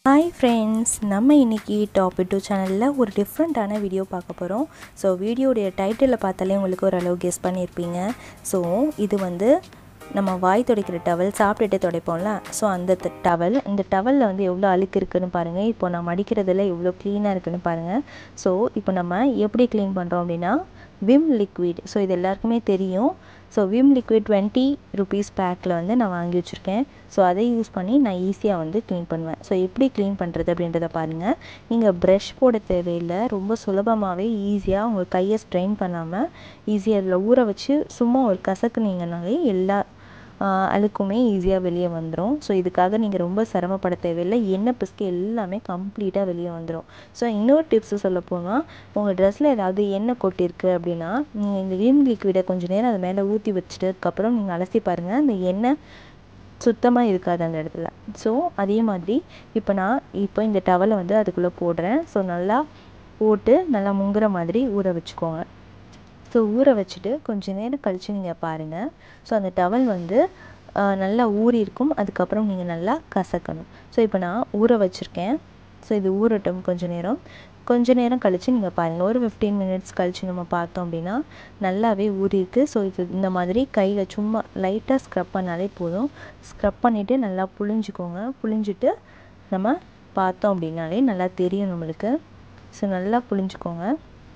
hi friends நம்ம இன்றைக்கி top two சேனலில் ஒரு டிஃப்ரெண்ட்டான வீடியோ பார்க்க போகிறோம் ஸோ வீடியோடைய டைட்டிலை பார்த்தாலே உங்களுக்கு ஓரளவு கெஸ் பண்ணியிருப்பீங்க ஸோ இது வந்து நம்ம வாய் துடைக்கிற டவல் சாப்பிட்டுட்டு துடைப்போம்ல ஸோ அந்த டவல் இந்த டவலில் வந்து எவ்வளோ அழுக்கு இருக்குன்னு பாருங்கள் இப்போ நான் மடிக்கிறதுல எவ்வளோ க்ளீனாக இருக்குன்னு பாருங்கள் ஸோ இப்போ நம்ம எப்படி க்ளீன் பண்ணுறோம் அப்படின்னா விம் லிக்விட் ஸோ இது எல்லாருக்குமே தெரியும் so Vim liquid twenty rupees பேக்கில் வந்து நான் வாங்கி வச்சுருக்கேன் ஸோ அதை யூஸ் பண்ணி நான் ஈஸியாக வந்து க்ளீன் பண்ணுவேன் ஸோ எப்படி க்ளீன் பண்ணுறது அப்படின்றத பாருங்கள் நீங்கள் ப்ரஷ் போட தேவையில்லை ரொம்ப சுலபமாகவே ஈஸியாக உங்கள் கையை ஸ்ட்ரெயின் பண்ணாமல் ஈஸியாக அதில் ஊற வச்சு சும்மா ஒரு கசக்குனீங்கனாலே எல்லா அழுக்குமே ஈஸியாக வெளியே வந்துடும் ஸோ இதுக்காக நீங்கள் ரொம்ப சிரமப்பட தேவையில்லை எண்ணெய் பிஸ்கு எல்லாமே கம்ப்ளீட்டாக வெளியே வந்துடும் ஸோ இன்னொரு டிப்ஸு சொல்ல போனால் உங்கள் ட்ரெஸ்ஸில் ஏதாவது எண்ணெய் கொட்டிருக்கு அப்படின்னா நீங்கள் இந்த விம் லிக்விடை கொஞ்சம் நேரம் அது மேலே ஊற்றி வச்சுட்டதுக்கப்புறம் நீங்கள் அலசி பாருங்கள் அந்த எண்ணெய் சுத்தமாக இருக்காது அந்த இடத்துல ஸோ அதே மாதிரி இப்போ நான் இப்போ இந்த டவலை வந்து அதுக்குள்ளே போடுறேன் ஸோ நல்லா போட்டு நல்லா முங்குற மாதிரி ஊற வச்சுக்கோங்க ஸோ ஊற வச்சுட்டு கொஞ்சம் நேரம் கழித்து நீங்கள் பாருங்கள் ஸோ அந்த டவல் வந்து நல்லா ஊறி இருக்கும் அதுக்கப்புறம் நீங்கள் நல்லா கசக்கணும் ஸோ இப்போ நான் ஊற வச்சுருக்கேன் ஸோ இது ஊறட்டும் கொஞ்சம் நேரம் கொஞ்ச நேரம் கழித்து நீங்கள் பாருங்கள் ஒரு ஃபிஃப்டீன் மினிட்ஸ் கழித்து நம்ம பார்த்தோம் அப்படின்னா நல்லாவே ஊறிருக்கு ஸோ இது இந்த மாதிரி கையில் சும்மா லைட்டாக ஸ்க்ரப் பண்ணாலே போதும் ஸ்க்ரப் பண்ணிவிட்டு நல்லா புழிஞ்சிக்கோங்க புழிஞ்சிட்டு நம்ம பார்த்தோம் அப்படின்னாலே நல்லா தெரியும் நம்மளுக்கு ஸோ நல்லா புழிஞ்சிக்கோங்க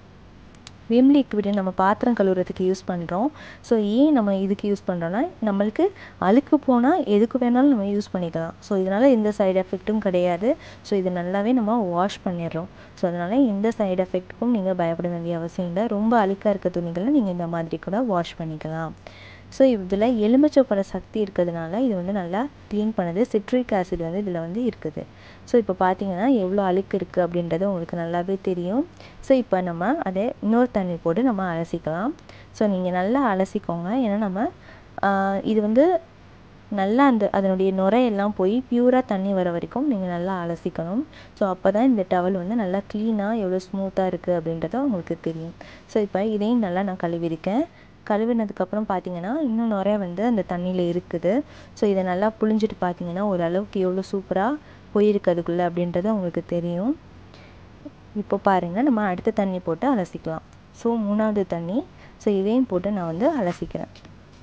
விம் லிக்விடு நம்ம பாத்திரம் கழுவுறதுக்கு யூஸ் பண்ணுறோம் ஸோ ஏன் நம்ம இதுக்கு யூஸ் பண்ணுறோன்னா நம்மளுக்கு அழுக்கு போனால் எதுக்கு வேணாலும் நம்ம யூஸ் பண்ணிக்கலாம் ஸோ இதனால் எந்த சைடு எஃபெக்ட்டும் கிடையாது ஸோ இது நல்லாவே நம்ம வாஷ் பண்ணிடுறோம் ஸோ அதனால் எந்த சைடு எஃபெக்ட்டுக்கும் நீங்கள் பயப்பட வேண்டிய அவசியம் இல்லை ரொம்ப அழுக்காக இருக்க துணிகளை நீங்கள் இந்த மாதிரி கூட வாஷ் பண்ணிக்கலாம் ஸோ இதில் எலுமிச்சப்பழ சக்தி இருக்கிறதுனால இது வந்து நல்லா க்ளீன் பண்ணுது சிட்ரிக் ஆசிட் வந்து இதில் வந்து இருக்குது ஸோ இப்போ பார்த்தீங்கன்னா எவ்வளோ அழுக்கு இருக்குது அப்படின்றது உங்களுக்கு நல்லாவே தெரியும் ஸோ இப்போ நம்ம அதை இன்னொரு தண்ணி போட்டு நம்ம அலசிக்கலாம் ஸோ நீங்கள் நல்லா அலசிக்கோங்க ஏன்னா நம்ம இது வந்து நல்லா அந்த அதனுடைய நுரையெல்லாம் போய் பியூராக தண்ணி வர வரைக்கும் நீங்கள் நல்லா அலசிக்கணும் ஸோ அப்போ தான் இந்த டவல் வந்து நல்லா க்ளீனாக எவ்வளோ ஸ்மூத்தாக இருக்குது அப்படின்றத உங்களுக்கு தெரியும் ஸோ இப்போ இதையும் நல்லா நான் கழுவிருக்கேன் கழுவினதுக்கப்புறம் பார்த்தீங்கன்னா இன்னும் நிறையா வந்து அந்த தண்ணியில் இருக்குது ஸோ இதை நல்லா புழிஞ்சிட்டு பார்த்தீங்கன்னா ஓரளவுக்கு எவ்வளோ சூப்பராக போயிருக்கு அதுக்குள்ளே அப்படின்றது உங்களுக்கு தெரியும் இப்போ பாருங்கள் நம்ம அடுத்த தண்ணி போட்டு அலசிக்கலாம் ஸோ மூணாவது தண்ணி ஸோ இதையும் போட்டு நான் வந்து அலசிக்கிறேன்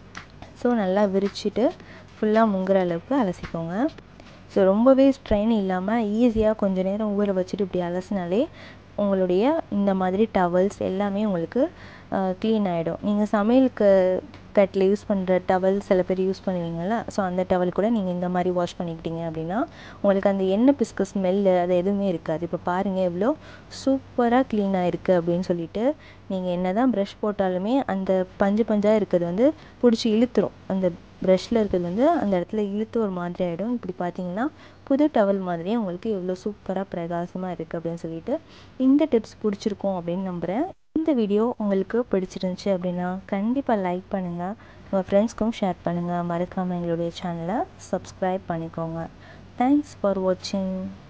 ஸோ நல்லா விரிச்சிட்டு ஃபுல்லாக முங்குற அளவுக்கு அலசிக்கோங்க ஸோ ரொம்பவே ஸ்ட்ரெயின் இல்லாமல் ஈஸியாக கொஞ்சம் நேரம் ஊற வச்சுட்டு இப்படி அலசினாலே உங்களுடைய இந்த மாதிரி டவல்ஸ் எல்லாமே உங்களுக்கு க்ளீன் ஆகிடும் நீங்கள் சமையலுக்கு கட்டில் யூஸ் பண்ணுற டவல் சில பேர் யூஸ் பண்ணுவீங்கள்ல ஸோ அந்த டவல் கூட நீங்கள் இந்த மாதிரி வாஷ் பண்ணிக்கிட்டீங்க அப்படின்னா உங்களுக்கு அந்த எண்ணெய் பிஸ்கு ஸ்மெல்லு அது எதுவுமே இருக்காது இப்போ பாருங்கள் எவ்வளோ சூப்பராக க்ளீனாக இருக்குது அப்படின்னு சொல்லிட்டு நீங்கள் என்ன தான் ப்ரஷ் போட்டாலுமே அந்த பஞ்சு பஞ்சாக இருக்கிறது வந்து பிடிச்சி இழுத்துரும் அந்த ப்ரஷ்ஷில் இருக்கிறது வந்து அந்த இடத்துல இழுத்து ஒரு மாதிரி ஆகிடும் இப்படி பார்த்தீங்கன்னா புது டவல் மாதிரியே உங்களுக்கு எவ்வளோ சூப்பராக பிரகாசமாக இருக்குது அப்படின்னு சொல்லிட்டு இந்த டிப்ஸ் பிடிச்சிருக்கும் அப்படின்னு நம்புகிறேன் இந்த வீடியோ உங்களுக்கு பிடிச்சிருந்துச்சி அப்படின்னா கண்டிப்பாக லைக் பண்ணுங்கள் உங்கள் ஃப்ரெண்ட்ஸ்க்கும் ஷேர் பண்ணுங்கள் மறக்காமல் எங்களுடைய சேனலை சப்ஸ்கிரைப் பண்ணிக்கோங்க தேங்க்ஸ் ஃபார் வாட்சிங்